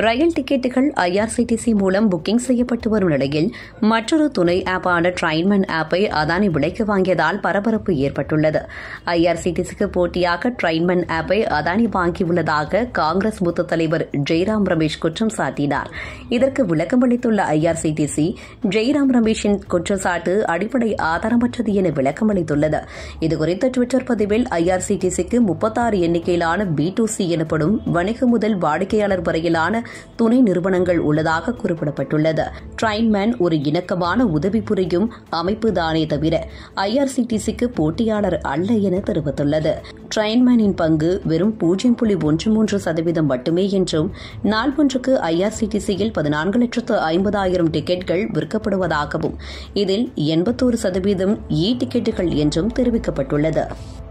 ரயில் டிக்கெட்டுகள் ஐஆர்சிடிசி மூலம் புக்கிங் செய்யப்பட்டு வரும் நிலையில் மற்றொரு துணை ஆப்பான ட்ரைன்மன் ஆப்பை அதானி விலைக்கு வாங்கியதால் பரபரப்பு ஏற்பட்டுள்ளது ஐஆர்சிடிசிக்கு போட்டியாக ட்ரைன்மன் ஆப்பை அதானி வாங்கியுள்ளதாக காங்கிரஸ் மூத்த தலைவர் ஜெய்ராம் ரமேஷ் குற்றம் சாட்டினார் இதற்கு விளக்கம் அளித்துள்ள ஐஆர்சிடிசி ஜெய்ராம் ரமேஷின் குற்றச்சாட்டு அடிப்படை ஆதாரமற்றது என விளக்கம் அளித்துள்ளது இதுகுறித்த டுவிட்டர் பதிவில் ஐஆர்சிடிசிக்கு முப்பத்தாறு எண்ணிக்கையிலான பி டு சி எனப்படும் வணிக முதல் வாடிக்கையாளர் வரையிலான துணை நிறுவனங்கள் உள்ளதாக குறிப்பிடப்பட்டுள்ளது ட்ரைன்மேன் ஒரு இணக்கமான உதவி புரியும் அமைப்பு தானே தவிர ஐஆர்சிடிசிக்கு போட்டியாளர் அல்ல என தெரிவித்துள்ளது ட்ரைன்மேனின் பங்கு வெறும் பூஜ்ஜியம் புள்ளி ஒன்று மூன்று சதவீதம் மட்டுமே என்றும் நாள் ஒன்றுக்கு ஐஆர்சிடிசியில் பதினான்கு லட்சத்து ஐம்பதாயிரம் டிக்கெட்கள் விற்கப்படுவதாகவும் இதில் எண்பத்தோரு சதவீதம் இ டிக்கெட்டுகள் என்றும் தெரிவிக்கப்பட்டுள்ளது